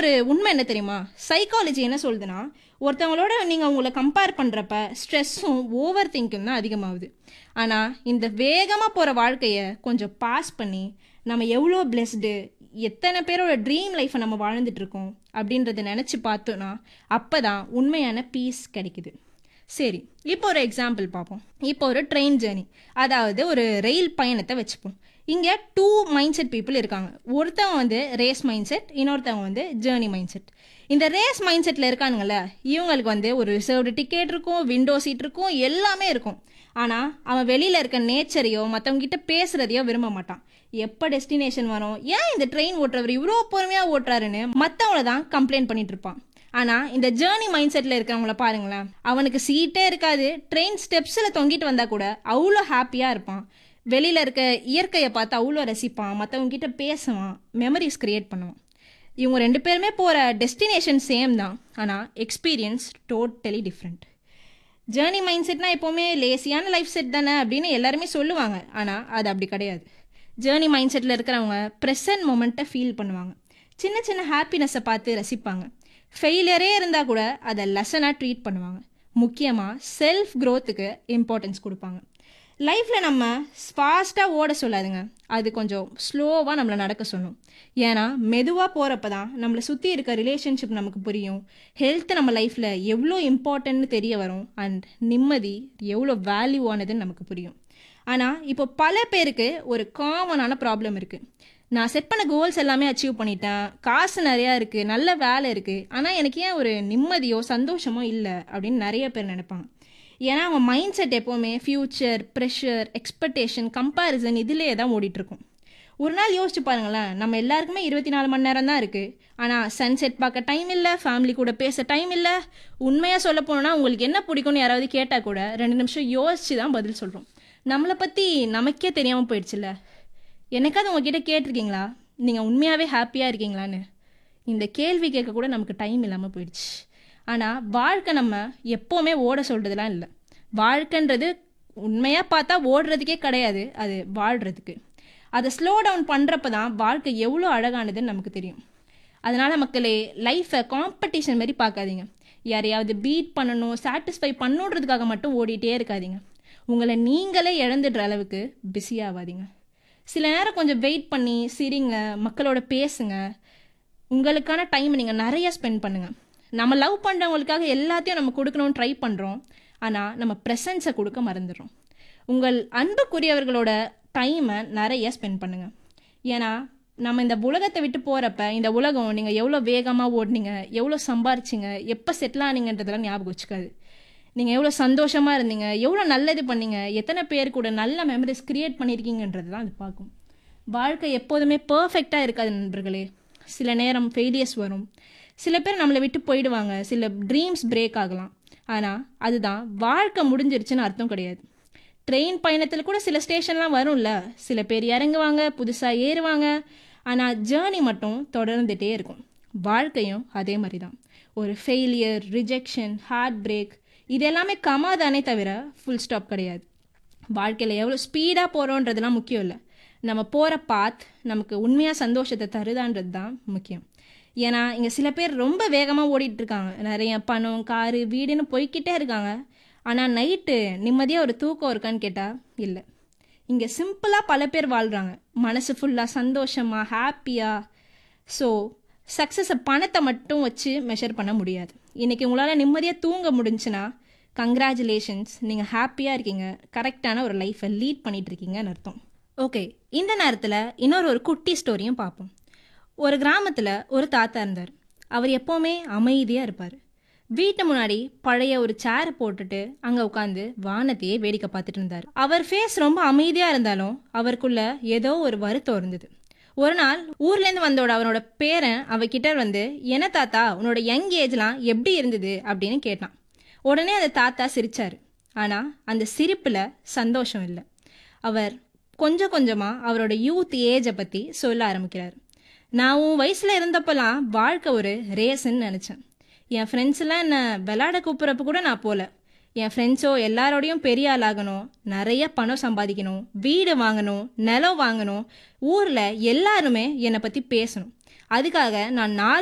ஒரு உண்மை என்ன தெரியுமா சைக்காலஜி என்ன சொல்லுதுன்னா ஒருத்தவங்களோட நீங்கள் உங்களை கம்பேர் பண்ணுறப்ப ஸ்ட்ரெஸ்ஸும் ஓவர் திங்கிங் தான் அதிகமாகுது ஆனால் இந்த வேகமாக போகிற வாழ்க்கையை கொஞ்சம் பாஸ் பண்ணி நம்ம எவ்வளோ பிளெஸ்டு எத்தனை பேரோட ட்ரீம் லைஃப்பை நம்ம வாழ்ந்துட்டு இருக்கோம் அப்படின்றத நினச்சி பார்த்தோன்னா அப்போ தான் உண்மையான பீஸ் கிடைக்குது சரி இப்போ ஒரு எக்ஸாம்பிள் பார்ப்போம் இப்போ ஒரு ட்ரெயின் ஜேர்னி அதாவது ஒரு ரயில் பயணத்தை வச்சுப்போம் இங்கே டூ மைண்ட் செட் பீப்புள் இருக்காங்க ஒருத்தவங்க வந்து ரேஸ் மைண்ட் செட் இன்னொருத்தவங்க வந்து ஜேர்னி மைண்ட் செட் இந்த ரேஸ் மைண்ட் செட்டில் இருக்கானுங்கள இவங்களுக்கு வந்து ஒரு ரிசர்வ்டு டிக்கெட் இருக்கும் விண்டோ சீட் இருக்கும் எல்லாமே இருக்கும் ஆனால் அவன் வெளியில் இருக்க நேச்சரையோ மற்றவங்க கிட்ட பேசுறதையோ விரும்ப மாட்டான் எப்போ டெஸ்டினேஷன் வரும் ஏன் இந்த ட்ரெயின் ஓட்டுறவர் இவ்வளோ பொறுமையாக ஓட்டுறாருன்னு மற்றவங்கள தான் கம்ப்ளைண்ட் பண்ணிட்டு இருப்பான் ஆனால் இந்த ஜேர்னி மைண்ட் செட்டில் இருக்கிறவங்கள பாருங்களேன் அவனுக்கு சீட்டே இருக்காது ட்ரெயின் ஸ்டெப்ஸில் தொங்கிட்டு வந்தால் கூட அவ்வளோ ஹாப்பியாக இருப்பான் வெளியில் இருக்க இயற்கையை பார்த்து அவ்வளோ ரசிப்பான் மற்றவங்க கிட்ட பேசுவான் மெமரிஸ் கிரியேட் பண்ணுவான் இவங்க ரெண்டு பேருமே போகிற டெஸ்டினேஷன் சேம் தான் ஆனால் experience totally different journey mind செட்னா எப்போவுமே லேசியான லைஃப் செட் தானே அப்படின்னு எல்லாருமே சொல்லுவாங்க ஆனால் அது அப்படி கிடையாது ஜேர்னி மைண்ட் செட்டில் இருக்கிறவங்க ப்ரெசன்ட் மொமெண்ட்டை ஃபீல் பண்ணுவாங்க சின்ன சின்ன ஹாப்பினஸை பார்த்து ரசிப்பாங்க ஃபெயிலியரே இருந்தால் கூட அதை லெசனாக ட்ரீட் பண்ணுவாங்க முக்கியமாக செல்ஃப் க்ரோத்துக்கு இம்பார்ட்டன்ஸ் கொடுப்பாங்க லைஃப்பில் நம்ம ஃபாஸ்ட்டாக ஓட சொல்லாதுங்க அது கொஞ்சம் ஸ்லோவாக நம்மளை நடக்க சொல்லும் ஏன்னா மெதுவாக போகிறப்ப தான் நம்மளை சுற்றி இருக்க ரிலேஷன்ஷிப் நமக்கு புரியும் ஹெல்த் நம்ம லைஃப்பில் எவ்வளோ இம்பார்ட்டன்ட்னு தெரிய வரும் அண்ட் நிம்மதி எவ்வளோ வேல்யூவானதுன்னு நமக்கு புரியும் ஆனால் இப்போ பல பேருக்கு ஒரு காமனான ப்ராப்ளம் இருக்குது நான் செட் பண்ண கோல்ஸ் எல்லாமே அச்சீவ் பண்ணிட்டேன் காசு நிறையா இருக்குது நல்ல வேலை இருக்குது ஆனால் எனக்கு ஏன் ஒரு நிம்மதியோ சந்தோஷமோ இல்லை அப்படின்னு நிறைய பேர் நினைப்பாங்க ஏன்னா அவங்க மைண்ட் செட் எப்போவுமே ஃப்யூச்சர் ப்ரெஷர் எக்ஸ்பெக்டேஷன் கம்பேரிசன் இதிலே தான் ஓடிட்டுருக்கும் ஒரு நாள் யோசிச்சு பாருங்களேன் நம்ம எல்லாருக்குமே இருபத்தி நாலு மணி நேரம் தான் இருக்குது ஆனால் சன்செட் பார்க்க டைம் இல்லை ஃபேமிலி கூட பேச டைம் இல்லை உண்மையாக சொல்ல போனோன்னா உங்களுக்கு என்ன பிடிக்கும்னு யாராவது கேட்டால் கூட ரெண்டு நிமிஷம் யோசிச்சு தான் பதில் சொல்கிறோம் நம்மளை பற்றி நமக்கே தெரியாமல் போயிடுச்சுல்ல என்னைக்காவது உங்ககிட்ட கேட்டிருக்கீங்களா நீங்கள் உண்மையாகவே ஹாப்பியாக இருக்கீங்களான்னு இந்த கேள்வி கேட்க கூட நமக்கு டைம் இல்லாமல் போயிடுச்சு ஆனால் வாழ்க்கை நம்ம எப்போவுமே ஓட சொல்கிறதுலாம் இல்லை வாழ்க்கைன்றது உண்மையாக பார்த்தா ஓடுறதுக்கே கிடையாது அது வாழ்கிறதுக்கு அதை ஸ்லோ டவுன் பண்ணுறப்ப தான் வாழ்க்கை எவ்வளோ அழகானதுன்னு நமக்கு தெரியும் அதனால் மக்களே லைஃப்பை காம்படிஷன் மாதிரி பார்க்காதீங்க யாரையாவது பீட் பண்ணணும் சாட்டிஸ்ஃபை பண்ணுன்றதுக்காக மட்டும் ஓடிட்டே இருக்காதீங்க உங்களை நீங்களே இழந்துடுற அளவுக்கு பிஸியாகாதீங்க சில நேரம் கொஞ்சம் வெயிட் பண்ணி சிரிங்க மக்களோட பேசுங்க உங்களுக்கான டைம் நீங்கள் நிறைய ஸ்பெண்ட் பண்ணுங்கள் நம்ம லவ் பண்ணுறவங்களுக்காக எல்லாத்தையும் நம்ம கொடுக்கணும்னு ட்ரை பண்ணுறோம் ஆனால் நம்ம ப்ரெசன்ஸை கொடுக்க மறந்துடுறோம் உங்கள் அன்புக்குரியவர்களோட டைமை நிறைய ஸ்பெண்ட் பண்ணுங்கள் ஏன்னா நம்ம இந்த உலகத்தை விட்டு போகிறப்ப இந்த உலகம் நீங்கள் எவ்வளோ வேகமாக ஓடினீங்க எவ்வளோ சம்பாரிச்சிங்க எப்போ செட்டில் ஆனீங்கன்றதெல்லாம் ஞாபகம் வச்சுக்காது நீங்கள் எவ்வளோ சந்தோஷமாக இருந்தீங்க எவ்வளோ நல்லது பண்ணீங்க எத்தனை பேர் கூட நல்ல மெமரிஸ் க்ரியேட் பண்ணியிருக்கீங்கன்றது தான் அது பார்க்கும் வாழ்க்கை எப்போதுமே பர்ஃபெக்டாக இருக்காது நண்பர்களே சில நேரம் ஃபெயிலியர்ஸ் வரும் சில பேர் நம்மளை விட்டு போயிடுவாங்க சில ட்ரீம்ஸ் பிரேக் ஆகலாம் ஆனால் அதுதான் வாழ்க்கை முடிஞ்சிருச்சுன்னு அர்த்தம் கிடையாது ட்ரெயின் பயணத்தில் கூட சில ஸ்டேஷன்லாம் வரும்ல சில பேர் இறங்குவாங்க புதுசாக ஏறுவாங்க ஆனால் ஜேர்னி மட்டும் தொடர்ந்துகிட்டே இருக்கும் வாழ்க்கையும் அதே மாதிரி தான் ஒரு ஃபெயிலியர் ரிஜெக்ஷன் ஹார்ட் பிரேக் இது எல்லாமே கமாதானே தவிர ஃபுல் ஸ்டாப் கிடையாது வாழ்க்கையில் எவ்வளோ ஸ்பீடாக போகிறோன்றதுலாம் முக்கியம் இல்லை நம்ம போகிற பாத் நமக்கு உண்மையாக சந்தோஷத்தை தருதான்றது தான் முக்கியம் ஏன்னா இங்கே சில பேர் ரொம்ப வேகமாக ஓடிட்டு இருக்காங்க நிறைய பணம் காரு வீடுன்னு போய்கிட்டே இருக்காங்க ஆனால் நைட்டு நிம்மதியாக ஒரு தூக்கம் இருக்கான்னு கேட்டால் இல்லை இங்கே சிம்பிளாக பல பேர் வாழ்கிறாங்க மனசு ஃபுல்லாக சந்தோஷமாக ஹாப்பியாக ஸோ சக்ஸஸை பணத்தை மட்டும் வச்சு மெஷர் பண்ண முடியாது இன்றைக்கி உங்களால் நிம்மதியாக தூங்க முடிஞ்சுன்னா கங்க்ராச்சுலேஷன்ஸ் நீங்கள் ஹாப்பியாக இருக்கீங்க கரெக்டான ஒரு லைஃப்பை லீட் பண்ணிகிட்ருக்கீங்கன்னு அர்த்தம் ஓகே இந்த நேரத்தில் இன்னொரு ஒரு குட்டி ஸ்டோரியும் பார்ப்போம் ஒரு கிராமத்தில் ஒரு தாத்தா இருந்தார் அவர் எப்போவுமே அமைதியாக இருப்பார் வீட்டு முன்னாடி பழைய ஒரு சேரை போட்டுட்டு அங்கே உட்காந்து வானத்தையே வேடிக்கை பார்த்துட்டு இருந்தார் அவர் ஃபேஸ் ரொம்ப அமைதியாக இருந்தாலும் அவருக்குள்ள ஏதோ ஒரு வருத்தம் இருந்தது ஒரு நாள் ஊர்லேருந்து வந்தோட அவனோட பேரன் அவகிட்ட வந்து என்ன தாத்தா உன்னோட யங் ஏஜ்லாம் எப்படி இருந்தது அப்படின்னு கேட்டான் உடனே அந்த தாத்தா சிரிச்சார் ஆனால் அந்த சிரிப்பில் சந்தோஷம் இல்லை அவர் கொஞ்சம் கொஞ்சமாக அவரோட யூத் ஏஜை பற்றி சொல்ல ஆரம்பிக்கிறார் நான் உன் வயசில் இருந்தப்பெல்லாம் வாழ்க்கை ஒரு ரேஸ்ன்னு நினச்சேன் என் ஃப்ரெண்ட்ஸ்லாம் என்னை விளாட கூப்பிட்றப்ப கூட நான் போகல என் ஃப்ரெண்ட்ஸோ எல்லாரோடையும் பெரிய ஆளாகணும் நிறைய பணம் சம்பாதிக்கணும் வீடு வாங்கணும் நிலம் வாங்கணும் ஊரில் எல்லாருமே என்னை பற்றி பேசணும் அதுக்காக நான் நாள்